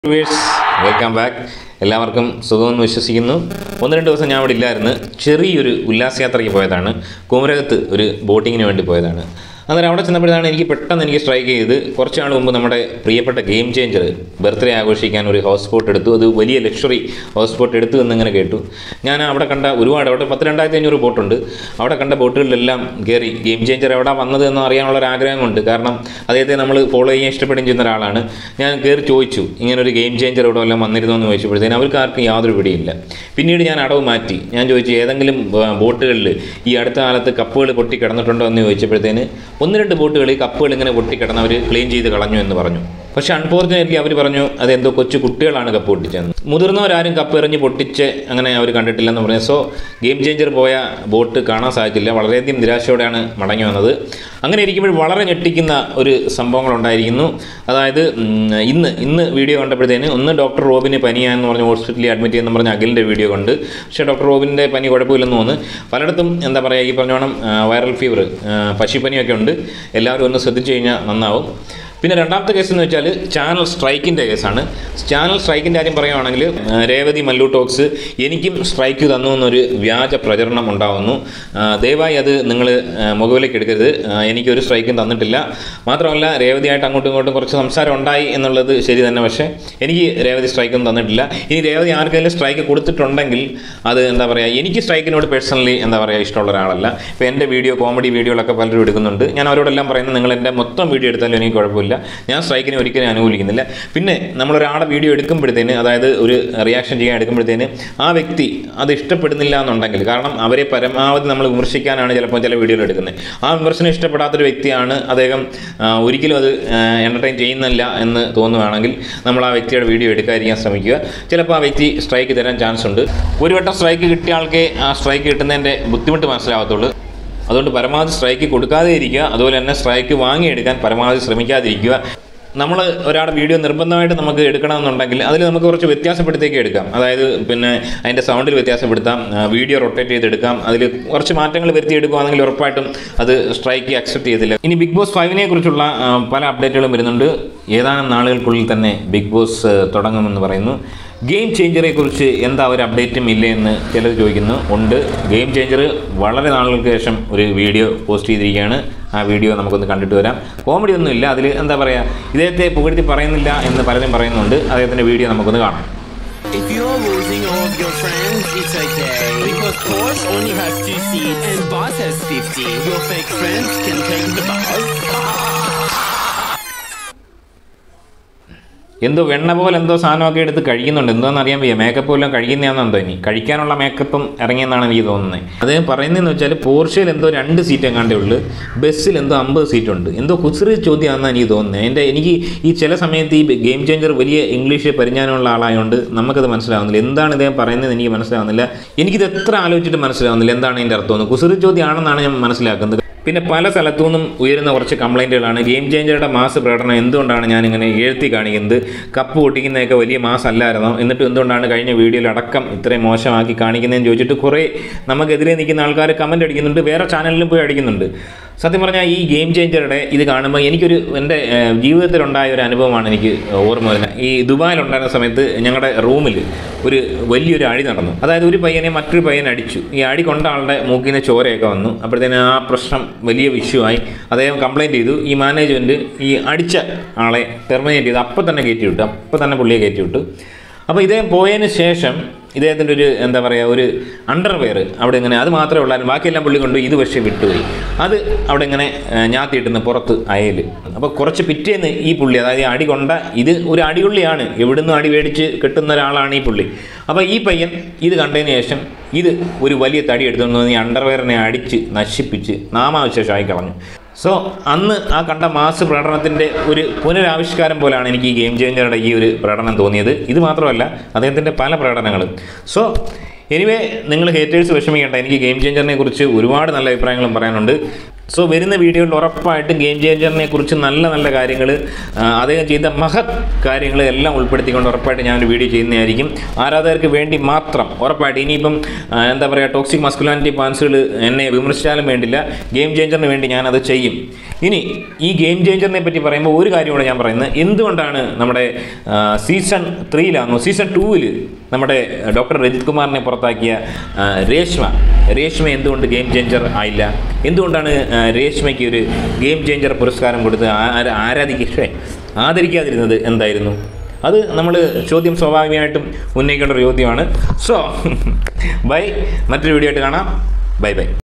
Viewers welcome back എല്ലാവർക്കും സുഖമെന്ന് വിശ്വസിക്കുന്നു ഒന്ന് രണ്ട് ദിവസം ഞാൻ അവിടെ ഇല്ലായിരുന്നു ചെറിയൊരു ഉല്ലാസയാത്രയ്ക്ക് പോയതാണ് കുമരകത്ത് ഒരു ബോട്ടിങ്ങിന് വേണ്ടി പോയതാണ് അന്നേരം അവിടെ ചെന്നപ്പോഴാണ് എനിക്ക് പെട്ടെന്ന് എനിക്ക് സ്ട്രൈക്ക് ചെയ്ത് കുറച്ച് നാൾ മുമ്പ് നമ്മുടെ പ്രിയപ്പെട്ട ഗെയിം ചേഞ്ചർ ബർത്ത്ഡേ ആഘോഷിക്കാൻ ഒരു ഹൗസ് ബോട്ട് എടുത്തു അത് വലിയ ലക്ഷറി ഹൗസ് ബോട്ട് എടുത്തു എന്നിങ്ങനെ കേട്ടു ഞാൻ അവിടെ കണ്ട ഒരുപാട് അവിടെ പത്ത് രണ്ടായിരത്തി അഞ്ഞൂറ് ബോട്ടുണ്ട് അവിടെ കണ്ട ബോട്ടുകളിലെല്ലാം കയറി ഗെയിം ചേഞ്ചർ എവിടെ വന്നത് എന്ന് അറിയാനുള്ള ഒരു ആഗ്രഹം കൊണ്ട് കാരണം അദ്ദേഹത്തെ നമ്മൾ ഫോളോ ചെയ്യാൻ ഇഷ്ടപ്പെടുകയും ചെയ്യുന്ന ഒരാളാണ് ഞാൻ കയറി ചോദിച്ചു ഇങ്ങനെ ഒരു ഗെയിം ചേഞ്ചർ ഇവിടെ വല്ലതും വന്നിരുന്നോ എന്ന് ചോദിച്ചപ്പോഴത്തേന് അവർക്ക് ആർക്കും യാതൊരു പിടിയില്ല പിന്നീട് ഞാൻ അടവ് മാറ്റി ഞാൻ ചോദിച്ചു ഏതെങ്കിലും ബോട്ടുകളിൽ ഈ അടുത്ത കാലത്ത് കപ്പുകൾ പൊട്ടി കിടന്നിട്ടുണ്ടോ എന്ന് ചോദിച്ചപ്പോഴത്തേന് ഒന്ന് രണ്ട് ബോട്ടുകളിൽ കപ്പുകൾ ഇങ്ങനെ പൊട്ടി കിടന്ന് അവർ ക്ലീൻ ചെയ്ത് കളഞ്ഞു എന്ന് പറഞ്ഞു പക്ഷേ അൺഫോർച്ചുനേറ്റ്ലി അവർ പറഞ്ഞു അതെന്തോ കൊച്ചു കുട്ടികളാണ് കപ്പ് പൊട്ടിച്ചതെന്ന് മുതിർന്നവരാരും കപ്പ് എറിഞ്ഞ് പൊട്ടിച്ച് അങ്ങനെ അവർ കണ്ടിട്ടില്ലെന്ന് പറഞ്ഞു സോ ഗെയിം ചേഞ്ചർ പോയ ബോട്ട് കാണാൻ സാധിച്ചില്ല വളരെയധികം നിരാശയോടെയാണ് മടങ്ങി വന്നത് അങ്ങനെ ഇരിക്കുമ്പോൾ വളരെ ഞെട്ടിക്കുന്ന ഒരു സംഭവങ്ങൾ ഉണ്ടായിരിക്കുന്നു അതായത് ഉം, ഇന്ന് ഇന്ന് വീഡിയോ കണ്ടപ്പോഴത്തേന് ഒന്ന് ഡോക്ടർ റോബിന് പനിയാന്ന് പറഞ്ഞ് ഹോസ്പിറ്റലിൽ അഡ്മിറ്റ് ചെയ്യുന്ന പറഞ്ഞ് അഖിലിൻ്റെ വീഡിയോ കണ്ട് പക്ഷേ ഡോക്ടർ റോബിൻ്റെ പനി കുഴപ്പമില്ലെന്ന് തോന്നുന്നു പലയിടത്തും എന്താ പറയുക ഈ പറഞ്ഞോണം വൈറൽ ഫീവർ പശിപ്പനിയൊക്കെ ഉണ്ട് എല്ലാവരും ഒന്ന് ശ്രദ്ധിച്ചു കഴിഞ്ഞാൽ നന്നാവും പിന്നെ രണ്ടാമത്തെ കേസ് എന്ന് വെച്ചാൽ ചാനൽ സ്ട്രൈക്കിൻ്റെ കേസാണ് ചാനൽ സ്ട്രൈക്കിൻ്റെ കാര്യം പറയുവാണെങ്കിൽ ആ, രേവതി മല്ലു ടോക്സ് എനിക്കും സ്ട്രൈക്ക് തന്നു എന്നൊരു വ്യാജ പ്രചരണം ഉണ്ടാവുന്നു ആ, ദയവായി അത് നിങ്ങൾ മുഖവിലേക്ക് എടുക്കരുത് ആ, എനിക്കൊരു സ്ട്രൈക്കും തന്നിട്ടില്ല മാത്രമല്ല രേവതിയായിട്ട് അങ്ങോട്ടും ഇങ്ങോട്ടും കുറച്ച് സംസാരം ഉണ്ടായി എന്നുള്ളത് ശരി തന്നെ പക്ഷേ എനിക്ക് രേവതി സ്ട്രൈക്കൊന്നും തന്നിട്ടില്ല ഇനി രേവതി ആർക്കെങ്കിലും സ്ട്രൈക്ക് കൊടുത്തിട്ടുണ്ടെങ്കിൽ അത് എന്താ പറയുക എനിക്ക് സ്ട്രൈക്കിനോട് പേഴ്സണലി എന്താ പറയുക ഇഷ്ടമുള്ള ഒരാളല്ല ഇപ്പോൾ എൻ്റെ വീഡിയോ കോമഡി വീഡിയോകളൊക്കെ പലരും എടുക്കുന്നുണ്ട് ഞാൻ അവരോടെല്ലാം പറയുന്നത് നിങ്ങൾ എൻ്റെ മൊത്തം വീഡിയോ എടുത്താലും എനിക്ക് കുഴപ്പമില്ല ഞാൻ സ്ട്രൈക്കിനെ ഒരിക്കലും അനുകൂലിക്കുന്നില്ല പിന്നെ നമ്മളൊരാളുടെ വീഡിയോ എടുക്കുമ്പോഴത്തേന് അതായത് ഒരു റിയാക്ഷൻ ചെയ്യാൻ എടുക്കുമ്പോഴത്തേന് ആ വ്യക്തി അത് ഇഷ്ടപ്പെടുന്നില്ല എന്നുണ്ടെങ്കിൽ കാരണം അവരെ പരമാവധി നമ്മൾ വിമർശിക്കാനാണ് ചിലപ്പോൾ ചില വീഡിയോകൾ എടുക്കുന്നത് ആ വിമർശനം ഇഷ്ടപ്പെടാത്തൊരു വ്യക്തിയാണ് അദ്ദേഹം ആ, ഒരിക്കലും അത് എൻ്റർടൈൻ ചെയ്യുന്നില്ല എന്ന് തോന്നുകയാണെങ്കിൽ നമ്മൾ ആ വ്യക്തിയുടെ വീഡിയോ എടുക്കാതിരിക്കാൻ ശ്രമിക്കുക ചിലപ്പോൾ ആ വ്യക്തി സ്ട്രൈക്ക് തരാൻ ചാൻസ് ഉണ്ട് ഒരു വട്ടം സ്ട്രൈക്ക് കിട്ടിയ ആൾക്ക് ആ സ്ട്രൈക്ക് കിട്ടുന്നതിൻ്റെ ബുദ്ധിമുട്ട് മനസ്സിലാവത്തുള്ളൂ അതുകൊണ്ട് പരമാവധി സ്ട്രൈക്ക് കൊടുക്കാതെ ഇരിക്കുക അതുപോലെ തന്നെ സ്ട്രൈക്ക് വാങ്ങിയെടുക്കാൻ പരമാവധി ശ്രമിക്കാതിരിക്കുക നമ്മൾ ഒരാളുടെ വീഡിയോ നിർബന്ധമായിട്ട് നമുക്ക് എടുക്കണമെന്നുണ്ടെങ്കിൽ അതിൽ നമുക്ക് കുറച്ച് വ്യത്യാസപ്പെടുത്തേക്ക് എടുക്കാം അതായത് പിന്നെ അതിൻ്റെ സൗണ്ടിൽ വ്യത്യാസപ്പെടുത്താം ആ, വീഡിയോ റൊട്ടേറ്റ് ചെയ്തെടുക്കാം അതിൽ കുറച്ച് മാറ്റങ്ങൾ വരുത്തിയെടുക്കുകയാണെങ്കിൽ ഉറപ്പായിട്ടും അത് സ്ട്രൈക്ക് അക്സെപ്റ്റ് ചെയ്തില്ല ഇനി ബിഗ് ബോസ് ഫൈവിനെ കുറിച്ചുള്ള ആ, പല അപ്ഡേറ്റുകളും വരുന്നുണ്ട് ഏതാനും നാളുകൾക്കുള്ളിൽ തന്നെ ബിഗ് ബോസ് ആ, തുടങ്ങുമെന്ന് പറയുന്നു ഗെയിം ചേഞ്ചറെ കുറിച്ച് എന്താ ഒരു അപ്ഡേറ്റും ഇല്ലേ എന്ന് ചിലർ ചോദിക്കുന്നു ഉണ്ട് ഗെയിം ചേഞ്ചർ വളരെ നാളുകൾക്ക് ശേഷം ഒരു വീഡിയോ പോസ്റ്റ് ചെയ്തിരിക്കുകയാണ് ആ വീഡിയോ നമുക്കൊന്ന് കണ്ടിട്ട് വരാം കോമഡി ഒന്നുമില്ല അതിൽ എന്താ പറയുക ഇദ്ദേഹത്തെ പുകഴ്ത്തി പറയുന്നില്ല എന്ന് പലരും പറയുന്നുണ്ട് അദ്ദേഹത്തിൻ്റെ വീഡിയോ നമുക്കൊന്ന് കാണാം If you're losing all of your friends, it's okay. Because Porsche only has two seats and Boss has 50. Your fake friends can take the bus. എന്തോ വെണ്ണ പോലെ എന്തോ സാധനമൊക്കെ എടുത്ത് കഴിക്കുന്നുണ്ട് എന്തോന്ന് അറിയാൻ വയ്യ മേക്കപ്പ് എല്ലാം കഴിക്കുന്നതാണെന്ന് തോന്നി കഴിക്കാനുള്ള മേക്കപ്പും ഇറങ്ങിയെന്നാണ് എനിക്ക് തോന്നുന്നത് അദ്ദേഹം പറയുന്നതെന്ന് വെച്ചാൽ പോർഷ്യയിൽ എന്തോ രണ്ട് സീറ്റ് എങ്ങാണ്ടേ ഉള്ളൂ ബസ്സിൽ എന്തോ അമ്പത് സീറ്റ് ഉണ്ട് എന്തോ കുസൃതി ചോദ്യമാണെന്നാണ് എനിക്ക് തോന്നുന്നത് എൻ്റെ എനിക്ക് ഈ ചില സമയത്ത് ഈ ഗെയിം ചേഞ്ചർ വലിയ ഇംഗ്ലീഷ് പരിജ്ഞാനമുള്ള ആളായതുകൊണ്ട് നമുക്കത് മനസ്സിലാവുന്നില്ല എന്താണ് ഇദ്ദേഹം പറയുന്നത് എനിക്ക് മനസ്സിലാവുന്നില്ല എനിക്കിത് എത്ര ആലോചിച്ചിട്ട് മനസ്സിലാവുന്നില്ല എന്താണ് ഇതിൻ്റെ അർത്ഥം കുസൃതി ചോദ്യമാണെന്നാണ് ഞാൻ മനസ്സിലാക്കുന്നത് പിന്നെ പല സ്ഥലത്തു നിന്നും ഉയരുന്ന കുറച്ച് കംപ്ലൈൻറ്റുകളാണ് ഗെയിം ചേഞ്ചറുടെ മാസ് പ്രകടനം എന്തുകൊണ്ടാണ് ഞാനിങ്ങനെ എഴുത്തി കാണിക്കുന്നത് കപ്പ് പൊട്ടിക്കുന്നതൊക്കെ വലിയ മാസ് അല്ലായിരുന്നോ എന്നിട്ട് എന്തുകൊണ്ടാണ് കഴിഞ്ഞ വീഡിയോയിൽ അടക്കം ഇത്രയും മോശമാക്കി കാണിക്കുന്നതെന്ന് ചോദിച്ചിട്ട് കുറേ നമുക്കെതിരെ നിൽക്കുന്ന ആൾക്കാർ കമൻറ്റ് അടിക്കുന്നുണ്ട് വേറെ ചാനലിലും പോയി അടിക്കുന്നുണ്ട് സത്യം പറഞ്ഞാൽ ഈ ഗെയിം ചേഞ്ചറുടെ ഇത് കാണുമ്പോൾ എനിക്കൊരു എൻ്റെ ഏഹ്, ജീവിതത്തിലുണ്ടായ ഒരു അനുഭവമാണ് എനിക്ക് ഓർമ്മ വരുന്നത് ഈ ദുബായിലുണ്ടായിരുന്ന സമയത്ത് ഞങ്ങളുടെ റൂമിൽ ഒരു വലിയൊരു അടി നടന്നു അതായത് ഒരു പയ്യനെ മറ്റൊരു പയ്യൻ അടിച്ചു ഈ അടി കൊണ്ട ആളുടെ മൂക്കിൽ നിന്ന് ചോരയൊക്കെ വന്നു അപ്പോഴത്തേന് ആ പ്രശ്നം വലിയ ഇഷ്യൂ ആയി അദ്ദേഹം കംപ്ലയിൻറ്റ് ചെയ്തു ഈ മാനേജ്മെൻറ്റ് ഈ അടിച്ച ആളെ ടെർമിനേറ്റ് ചെയ്തു അപ്പം തന്നെ കയറ്റി വിട്ടു അപ്പം തന്നെ പുള്ളിയെ കയറ്റി വിട്ടു അപ്പോൾ ഇദ്ദേഹം പോയതിന് ശേഷം ഇദ്ദേഹത്തിൻ്റെ ഒരു എന്താ പറയുക ഒരു അണ്ടർവെയർ അവിടെ ഇങ്ങനെ അത് മാത്രമേ ഉള്ളായിരുന്നു ബാക്കിയെല്ലാം പുള്ളി കൊണ്ട് ഇത് പക്ഷേ വിട്ടുപോയി അത് അവിടെ ഇങ്ങനെ ഏഹ്, ഞാത്തിയിട്ടുന്ന പുറത്ത് അയൽ അപ്പോൾ കുറച്ച് പിറ്റേന്ന് ഈ പുള്ളി അതായത് ഈ അടി കൊണ്ട ഇത് ഒരു അടിയുള്ളിയാണ് എവിടുന്നും അടി മേടിച്ച് കെട്ടുന്ന ഒരാളാണ് ഈ പുള്ളി അപ്പോൾ ഈ പയ്യൻ ഇത് കണ്ടതിന് ശേഷം ഇത് ഒരു വലിയ തടി എടുത്തുകൊണ്ട് വന്ന് ഈ അണ്ടർവെയറിനെ അടിച്ച് നശിപ്പിച്ച് നാമാവശേഷമായി കളഞ്ഞു സോ അന്ന് ആ കണ്ട മാസ് പ്രകടനത്തിൻ്റെ ഒരു പുനരാവിഷ്കാരം പോലെയാണ് എനിക്ക് ഈ ഗെയിം ചേഞ്ചറുടെ ഈ ഒരു പ്രകടനം തോന്നിയത് ഇത് മാത്രമല്ല അദ്ദേഹത്തിൻ്റെ പല പ്രകടനങ്ങളും സോ എനിവേ നിങ്ങൾ ഹേറ്റേഴ്സ് വിഷമിക്കേണ്ട എനിക്ക് ഗെയിം ചേഞ്ചറിനെ കുറിച്ച് ഒരുപാട് നല്ല അഭിപ്രായങ്ങളും പറയാനുണ്ട് സോ വരുന്ന വീഡിയോയിൽ ഉറപ്പായിട്ടും ഗെയിം ചേഞ്ചറിനെ കുറിച്ച് നല്ല നല്ല കാര്യങ്ങൾ അദ്ദേഹം ചെയ്ത മഹത് കാര്യങ്ങൾ എല്ലാം ഉൾപ്പെടുത്തിക്കൊണ്ട് ഉറപ്പായിട്ട് ഞാനൊരു വീഡിയോ ചെയ്യുന്നതായിരിക്കും ആരാധകർക്ക് വേണ്ടി മാത്രം ഉറപ്പായിട്ട് ഇനിയിപ്പം ആ, എന്താ പറയുക ടോക്സിക് മസ്കുലാനിറ്റി പാൻസുകൾ എന്നെ വിമർശിച്ചാലും വേണ്ടില്ല ഗെയിം ചേഞ്ചറിന് വേണ്ടി ഞാനത് ചെയ്യും ഇനി ഈ ഗെയിം ചേഞ്ചറിനെ പറ്റി പറയുമ്പോൾ ഒരു കാര്യം കൂടെ ഞാൻ പറയുന്നത് എന്തുകൊണ്ടാണ് നമ്മുടെ സീസൺ ത്രീയിലാണോ സീസൺ ടൂവിൽ നമ്മുടെ ഡോക്ടർ രജിത് കുമാറിനെ പുറത്താക്കിയ ആ, രേഷ്മ രേഷ്മ എന്തുകൊണ്ട് ഗെയിം ചേഞ്ചർ ആയില്ല എന്തുകൊണ്ടാണ് ആ, രേഷ്മയ്ക്ക് ഒരു ഗെയിം ചേഞ്ചർ പുരസ്കാരം കൊടുത്ത് ആ- ആരാധിക്കുക ആദരിക്കാതിരുന്നത് എന്തായിരുന്നു അത് നമ്മൾ ചോദ്യം സ്വാഭാവികമായിട്ടും ഉന്നയിക്കേണ്ട ഒരു ചോദ്യമാണ് സോ ബൈ മറ്റൊരു വീഡിയോ ആയിട്ട് കാണാം ബൈ ബൈ